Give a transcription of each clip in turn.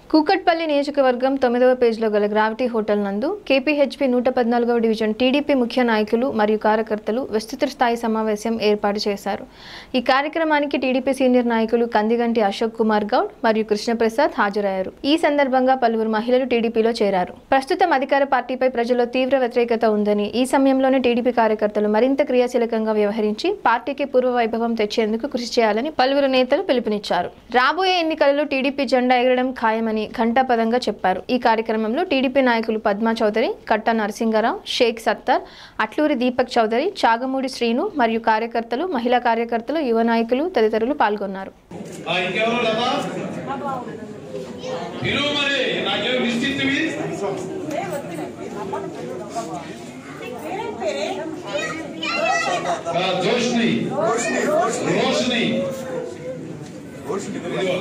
కూకట్పల్లి నియోజకవర్గం తొమ్మిదవ పేజ్లో గల గ్రావిటీ హోటల్ నందు కేపీహెచ్పి నూట పద్నాలుగవ డివిజన్ టీడీపీ ముఖ్య నాయకులు మరియు కార్యకర్తలు విస్తృత స్థాయి సమావేశం ఏర్పాటు చేశారు ఈ కార్యక్రమానికి టీడీపీ సీనియర్ నాయకులు కందిగంటి అశోక్ కుమార్ గౌడ్ మరియు కృష్ణప్రసాద్ హాజరయ్యారు ఈ సందర్భంగా పలువురు మహిళలు టీడీపీలో చేరారు ప్రస్తుతం అధికార పార్టీపై ప్రజల్లో తీవ్ర వ్యతిరేకత ఉందని ఈ సమయంలోనే టీడీపీ కార్యకర్తలు మరింత క్రియాశీలకంగా వ్యవహరించి పార్టీకి పూర్వ వైభవం తెచ్చేందుకు కృషి చేయాలని పలువురు నేతలు పిలుపునిచ్చారు రాబోయే ఎన్నికలలో టీడీపీ జెండా ఎగరడం ఖాయమని ఘంటాపదంగా చెప్పారు ఈ కార్యక్రమంలో టీడీపీ నాయకులు పద్మా చౌదరి కట్ట నరసింగరావు షేక్ సత్తర్ అట్లూరి దీపక్ చౌదరి చాగమూడి శ్రీను మరియు కార్యకర్తలు మహిళా కార్యకర్తలు యువ నాయకులు తదితరులు పాల్గొన్నారు ఆ, ఇంకెవరు లత పిలువు మరి నాకేం నిశ్చిత్తివి ఆ, జోష్ని రోషిని ఇదిగో.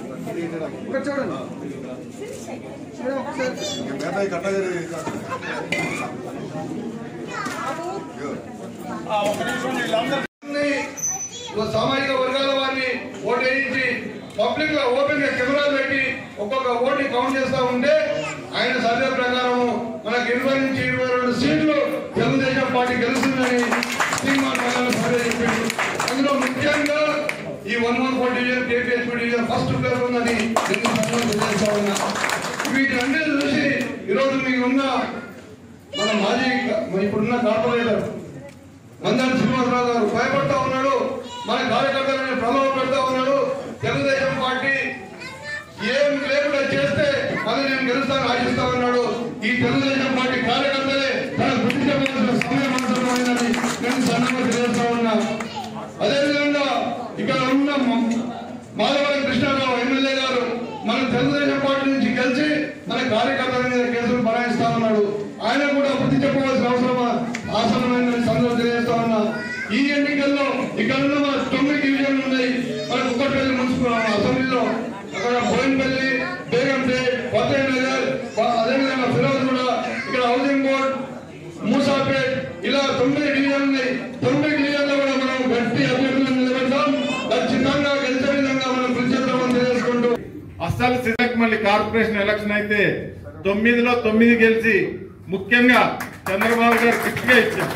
ఆ, ఒక్క నిమిషం వీళ్ళందరినీ ఓ సామాజిక వర్గాల వారిని ఓటేయించి పబ్లిక్ గా ఓపెన్ గా కెమెరాలు పెట్టి ఒక్కొక్క ఓటుని కౌంట్ చేస్తా ఉంటే ఆయన సర్వే ప్రకారం మనకు ఇరవై నుంచి ఇరవై రెండు సీట్లు తెలుగుదేశం పార్టీ గెలుస్తుందని శ్రీమాన్ ప్రకారం సర్వే చెప్పింది అందులో ముఖ్యంగా ఈ one one four division KPSP division first place ఉందని నేను సందర్భంగా తెలియజేస్తా ఉన్నా వీటిని చూసి ఈరోజు మీకు ఉన్న మన మాజీ మన ఇప్పుడున్న కార్పొరేటర్ మందాని శ్రీనివాసరావు గారు భయపడతా ఉన్నాడు మన కార్యకర్తలను ప్రభావం పెడతా ఉన్నాడు తెలుగుదేశం పార్టీ ఏం లేకుండా చేస్తే అది నేను గెలుస్తాను ఆశిస్తా ఉన్నాడు ఈ తెలుగుదేశం పార్టీ కార్యకర్తలే తన బుద్ధి చెప్పాల్సిన సమయం అవసరమైందని నేను సన్నగా తెలియజేస్తా ఉన్నా అదేవిధంగా ఇక్కడ ఉన్న మ- మాధవరం కృష్ణారావు ఎమ్మెల్యే గారు మన తెలుగుదేశం పార్టీ నుంచి గెలిచి మన కార్యకర్తల మీద కేసులు బనాయిస్తా ఉన్నాడు ఆయన కూడా బుద్ధి చెప్పవలసిన అవసరం ఆసనమైందని సందర్భం తెలియజేస్తా ఉన్నా ఈ ఎన్నికల్లో ఇక్కడ ఉన్న మన తొమ్మిది డివిజన్లు ఉన్నాయి మన కుక్కట్పల్లి మున్సిపల్ అసెంబ్లీలో అక్కడ బోయినపల్లి బేగంపేట్ ఫతే నగర్ ప- అదేవిధంగా ఫిరోజ్ కూడా ఇక్కడ హౌసింగ్ బోర్డ్ మూసాపేట్ ఇలా తొమ్మిది డివిజన్లు ఉన్నాయి తొమ్మిది డివిజన్లో కూడా మనం గట్టి అభ్యర్థులను నిలబెడతాం ఖచ్చితంగా గెలిచే విధంగా మనం కృషి చేద్దామని తెలియజేసుకుంటూ అస్సలు సిద్ధక్ మళ్ళీ కార్పొరేషన్ ఎలక్షన్ అయితే తొమ్మిదిలో తొమ్మిది గెలిచి ముఖ్యంగా చంద్రబాబు గారు గట్టిగా ఇచ్చారు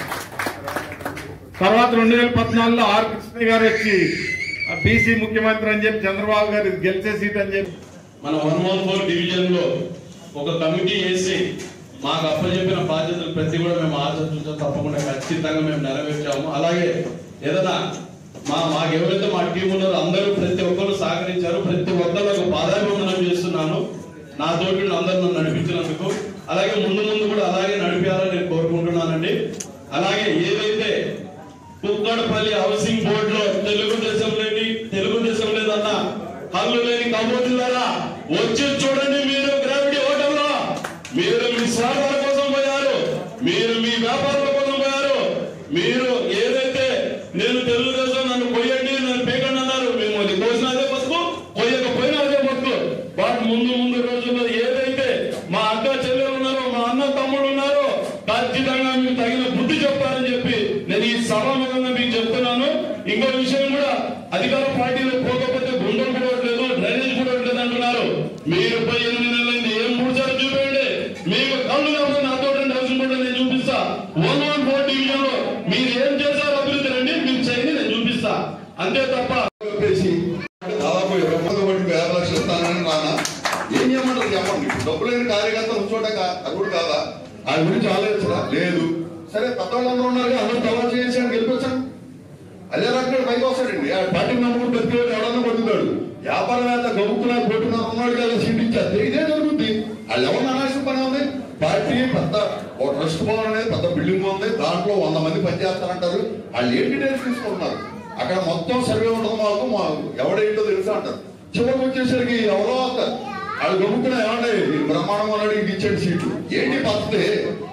తర్వాత రెండు వేల పద్నాలుగులో ఆర్ కృష్ణ గారు వచ్చి బీసీ ముఖ్యమంత్రి అని చెప్పి చంద్రబాబు గారు ఇది గెలిచే సీట్ అని చెప్పి మన వన్ వన్ ఫోర్ డివిజన్ లో ఒక కమిటీ వేసి మాకు అప్పచెప్పిన బాధ్యతలు ప్రతి కూడా మేము ఆచరించాం తప్పకుండా ఖచ్చితంగా మేము నెరవేర్చాము అలాగే ఏదైనా మా మాకు ఎవరైతే మా టీం ఉన్నారో అందరూ ప్రతి ఒక్కరు సహకరించారు ప్రతి ఒక్కరు పాదాభివందనం చేస్తున్నాను నా తోటి అందరూ నన్ను నడిపించినందుకు అలాగే ముందు ముందు కూడా అలాగే నడిపించాలని నేను కోరుకుంటున్నానండి అలాగే ఏదైతే కుక్కడపల్లి హౌసింగ్ బోర్డు లో తెలుగుదేశం లేని తెలుగుదేశం లేదన్న కళ్ళు లేని కబోతులారా వచ్చి చూడండి మీరు గ్రావిటీ హోటల్లో మీరు మీ స్వార్థాల కోసం పోయారు మీరు మీ వ్యాపారాల కోసం పోయారు మీరు ఏదైతే నేను తెలుగుదేశం నన్ను కొయ్యండి నన్ను పేకండి అన్నారు మేము అది కోసిన అదే బతుకు కొయ్యకపోయినా అదే బతుకు వాటి ముందు ముందు రోజుల్లో ఏదైతే మా అక్క చెల్లెలు ఉన్నారో మా అన్న తమ్ముడు ఉన్నారో ఖచ్చితంగా మీకు తగిన బుద్ధి చెప్పాలని చెప్పి నేను ఈ సభాముఖంగా మీకు చెప్తున్నాను ఇంకో విషయం కూడా అధికార పార్టీలో పోకపోతే గుండెలు కూడా ఉండలేదు డ్రైనేజ్ కూడా ఉండలేదు అంటున్నారు మీరు పోయి ఎనిమిది నెలలైంది ఏం మూడుసార్లు చూపేయండి మీకు కళ్ళు కాకుండా నాతో రెండు హౌసింగ్ బోర్డు నేను చూపిస్తా వన్ వన్ ఫోర్ డివిజన్ లో మీరు ఏం చేశారో అభివృద్ధి రండి మీకు చేయండి నేను చూపిస్తా అంతే తప్ప చెప్పేసి దాదాపు ఇరవై మంది వాటికి యాభై లక్షలు ఇస్తానని నాన్న ఏం చేయమంటారు చెప్పండి డబ్బు లేని కార్యకర్త ఉంచోట అది కూడా కాదా ఆయన గురించి ఆలోచించరా లేదు సరే పెద్దవాళ్ళందరూ ఉన్నారు అందరూ తలా చేసి అని గెలిపించాను అదే రకంగా పైకి వస్తాడండి ఆ పార్టీ నమ్ముకుని ప్రతివాడు ఎవడన్నా కొట్టుతాడు వ్యాపారవేత్త గమ్ముకున్న కొట్టుకున్న ఉన్నాడు కదా సీట్ ఇచ్చారు ఇదే జరుగుద్ది వాళ్ళు ఎవరు అనాల్సిన పని ఉంది పార్టీ పెద్ద ఒక ట్రస్ట్ భవన్ అనేది పెద్ద బిల్డింగ్ ఉంది దాంట్లో వంద మంది పనిచేస్తారంటారు వాళ్ళు ఏం డీటెయిల్స్ తీసుకుంటున్నారు అక్కడ మొత్తం సర్వే ఉండదు మాకు మా ఎవడేంటో తెలుసా అంటారు చివరికి వచ్చేసరికి ఎవరో వస్తారు వాళ్ళు గమ్ముకున్న ఏమంటే ఈ బ్రహ్మాండం ఉన్నాడు ఇంక ఇచ్చాడు సీట్లు ఏంటి పద్ధతి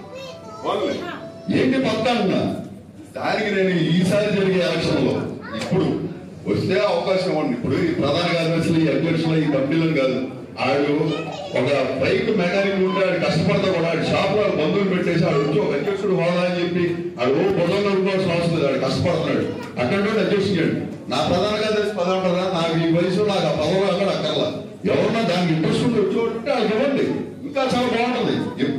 వాళ్ళే ఏంటి పద్ధతి అంటున్నా దానికి నేను ఈసారి జరిగే ఎలక్షన్ లో ఇప్పుడు వస్తే అవకాశం ఇవ్వండి ఇప్పుడు ఈ ప్రధాన కార్యదర్శులు ఈ అధ్యక్షులు ఈ కమిటీలను కాదు ఆడు ఒక బైక్ మెకానిక్ ఉంటే ఆడు కష్టపడతా కూడా ఆడు షాప్ లో బంధువులు పెట్టేసి ఆడు వచ్చి ఒక అధ్యక్షుడు హోదా అని చెప్పి ఆడు ఓ పొలం నడుపుకోవాల్సిన అవసరం లేదు ఆడు కష్టపడుతున్నాడు అక్కడ నుండి అధ్యక్షుడు నా ప్రధాన కార్యదర్శి పదవి ఉంటుందా నాకు ఈ వయసు నాకు ఆ పదవి అక్కడ అక్కర్లా ఎవరన్నా దానికి ఇంట్రెస్ట్ ఉంటే వచ్చేవాడు ఉంటే వాళ్ళకి ఇవ్వండి ఇంకా చాలా బాగుంటుంది